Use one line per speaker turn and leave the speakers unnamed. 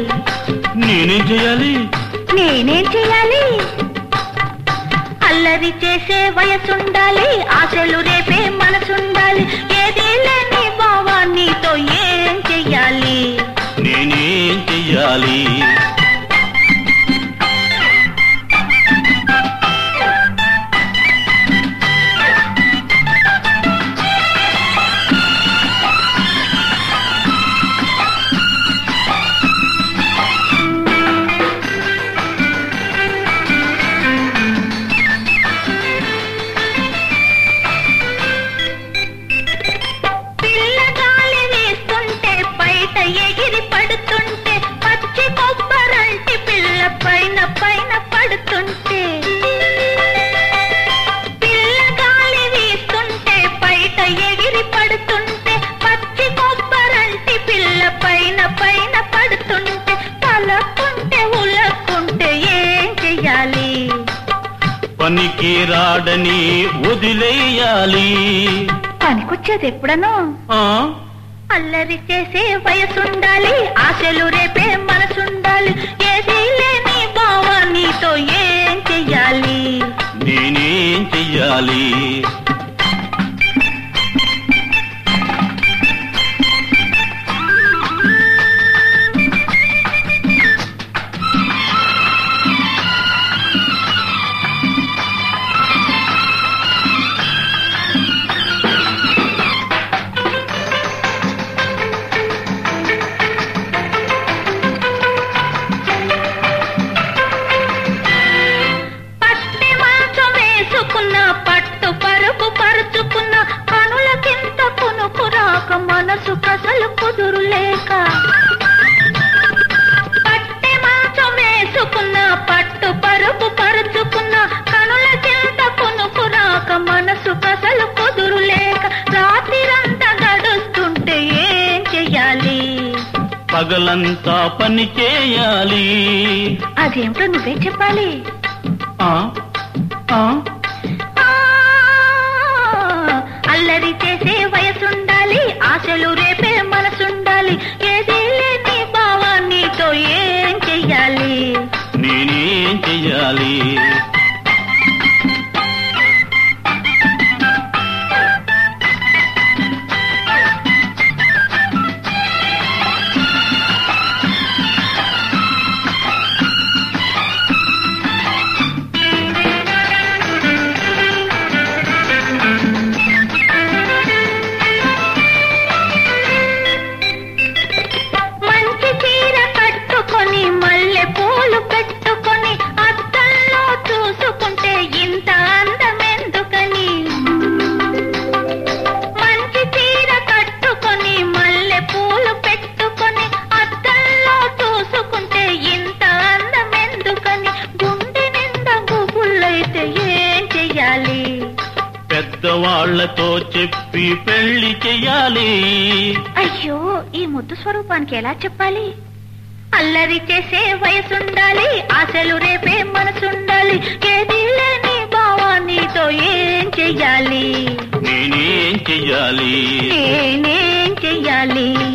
నేనేం చేయాలి
నేనేం చెయ్యాలి అల్లరి చేసే వయసుండాలి ఆశలు రేపే మనసుండాలి ఏది లేని బావా నీతో ఏం చెయ్యాలి
నేనేం చెయ్యాలి
పిల్లగాలి వేస్తుంటే బయట ఎగిరి పడుతుంటే పచ్చి కొబ్బరంటి పిల్ల పైన పైన పడుతుంటే పిల్లగాలి వేస్తుంటే బయట ఎగిరి పడుతుంటే పచ్చి కొబ్బరంటి పిల్ల పైన పైన పడుతుంటే తలకుంటే ఉలకుంటే ఏం చెయ్యాలి
పనికి రాడని వదిలేయాలి
పనికొచ్చేది ఎప్పుడనో
ఆ
అల్లరి చేసే వయసుండాలి ఆశలు రేపే మనసుండాలి ఏది లేని బావా నీతో ఏం చెయ్యాలి
నేనేం చెయ్యాలి
పట్టి మాంసం వేసుకున్న పట్టు పరుపు పరుచుకున్న కనుల కింద పునుకు రాక మనసు కసలు కుదురు లేక పట్టి మాంసం వేసుకున్న పట్టు పరుపు పరుచుకున్న కనుల కింద పునుకు రాక మనసు కసలు కుదురు లేక రాత్రిరంతా గడుస్తుంటే ఏం చెయ్యాలి
పగలంతా పని చేయాలి
అదేమిటో నువ్వే చెప్పాలి
ఆ ఆ
ఆ, అల్లరి చేసే వయసుండాలి ఆశలు రేపే మనసుండాలి ఏది లేని బావా నీతో ఏం చెయ్యాలి
నేనేం చెయ్యాలి
మంచి చీర కట్టుకొని మల్లె పూలు పెట్టుకొని అద్దంలో చూసుకుంటే ఇంత అందమెందుకని మంచి చీర కట్టుకొని మల్లె పూలు పెట్టుకొని అద్దంలో చూసుకుంటే ఇంత అందమెందుకని గుండె నిండా గుబుల్లైతే ఏం చెయ్యాలి
పెద్దవాళ్లతో చెప్పి పెళ్లి చెయ్యాలి
అయ్యో ఈ ముద్దు స్వరూపానికి ఎలా చెప్పాలి అల్లరి చేసే వయసుండాలి ఆశలు రేపే మనసుండాలి ఏది లేని బావా నీతో ఏం చెయ్యాలి
నేనేం చెయ్యాలి
నేనేం చెయ్యాలి